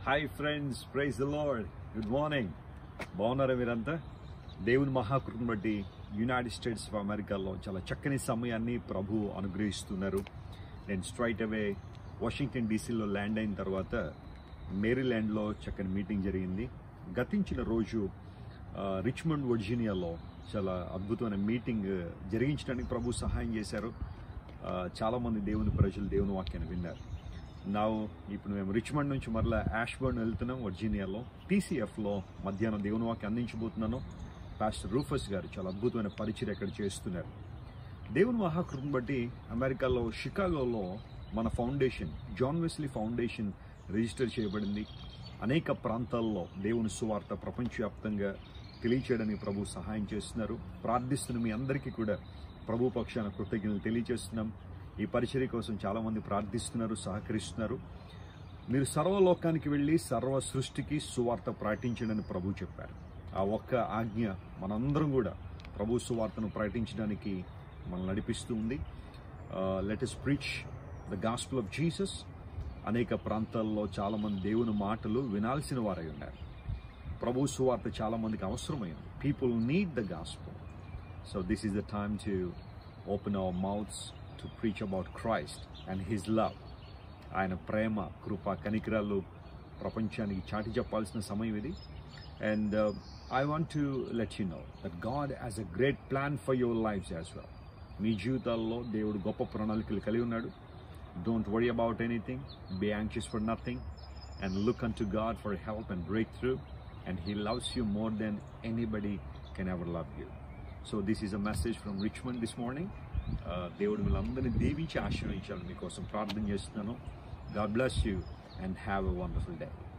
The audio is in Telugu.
hi friends praise the lord good morning బాగున్నారా మీరంతా దేవుని మహాకృపను బట్టి యునైటెడ్ స్టేట్స్ ఆఫ్ అమెరికాలో చాలా చక్కని సమయాన్ని ప్రభు అనుగ్రహిస్తున్నారు నేను స్ట్రైట్ అవే వాషింగ్టన్ డీసీలో ల్యాండ్ అయిన తర్వాత మేరీల్యాండ్లో చక్కని మీటింగ్ జరిగింది గతించిన రోజు ఆ, రిచ్మండ్ వర్జీనియాలో చాలా అద్భుతమైన మీటింగ్ జరిగించడానికి ప్రభు సహాయం చేశారు ఆ, చాలామంది దేవుని ప్రజలు దేవుని వాక్యాన్ని విన్నారు నా ఇప్పుడు మేము రిచ్మండ్ నుంచి మరలా యాష్బర్న్ వెళ్తున్నాం వర్జీనియాలో టీసీఎఫ్లో మధ్యాహ్నం దేవుని వాక్యం అందించబోతున్నాను పాస్టర్ రూఫస్ గారు చాలా అద్భుతమైన పరిచయం అక్కడ చేస్తున్నారు దేవుని మహాకృపను బట్టి అమెరికాలో షికాగోలో మన foundation John Wesley foundation register చేయబడింది అనేక ప్రాంతాల్లో దేవుని సువార్త ప్రపంచవ్యాప్తంగా తెలియచేయడానికి ప్రభు సహాయం చేస్తున్నారు ప్రార్థిస్తున్న మీ అందరికీ కూడా ప్రభు పక్షాన కృతజ్ఞతలు తెలియజేస్తున్నాం ఈ పరిచర్య కోసం చాలా మంది ప్రార్థిస్తున్నారు సహకరిస్తున్నారు మీరు సర్వలోకానికి వెళ్ళి సర్వ సృష్టికి సువార్త ప్రకటించడని ప్రభు చెప్పారు ఆ ఒక్క ఆజ్ఞ మనందరం కూడా ప్రభు సువార్తను ప్రకటించడానికి మనం నడిపిస్తూ ఉంది let us preach the gospel of Jesus అనేక ప్రాంతాల్లో చాలామంది దేవుని మాటలు వినాల్సిన వారై ఉన్నారు ప్రభు సువార్త చాలా మందికి అవసరమైంది people need the gospel so this is the time to open our mouths to preach about Christ and his love ఆయన ప్రేమ కృప కనికరాలు ప్రపంచానికి చాటి చెప్పాల్సిన సమయం ఇది and I want to let you know that God has a great plan for your lifes as well మీ జీవితాల్లో దేవుడు గొప్ప ప్రణాళికలు కలిగి ఉన్నాడు don't worry about anything be anxious for nothing and look an to God for help and break through and he loves you more than anybody can ever love you so this is a message from Richmond this morning దేవుడు మిమ్మల్ని దీవించి ఆశీర్వదించాలని మీకోసం ప్రార్థన చేస్తున్నాను God bless you and have a wonderful day